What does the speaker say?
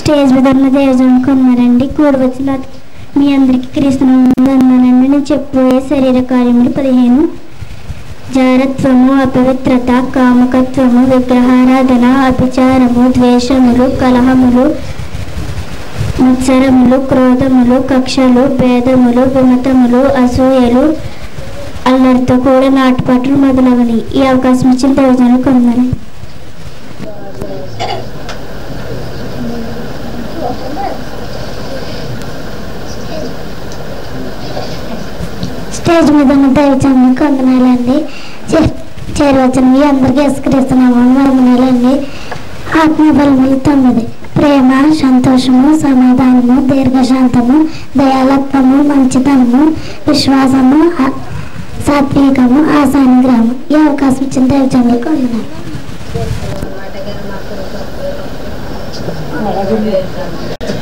stage మీద ఉన్న దేవజనులకు ఉన్నారండి కూడి వచ్చిన మీ అందరికీ క్రీస్తునామంలో అన్నానండి నేను చెప్పబోయే శరీర కార్యములు పదిహేను జారత్వము అపవిత్రత కామకత్వము విగ్రహారాధన అభిచారము ద్వేషములు కలహములు మత్సరములు క్రోధములు కక్షలు భేదములు విమతములు అసూయలు అల్లరితో కూడా నాటుపాటలు మొదలవని ఈ అవకాశం ఇచ్చిన దేవజనులకు ఉన్నారు స్టేజ్ మీద ఉన్న దైవజనులకు వందనాలండి చే- చేరవచ్చిన మీ అందరికీ ఎస్కరిస్తున్నాము వందనాలండి ఆత్మబలములు తొమ్మిది ప్రేమ సంతోషము సమాధానము దీర్ఘశాంతము దయాలత్వము మంచితనము విశ్వాసము ఆ- సాత్వికము ఆశానుగ్రహము ఈ అవకాశం ఇచ్చిన దైవజనులకు వందనాలు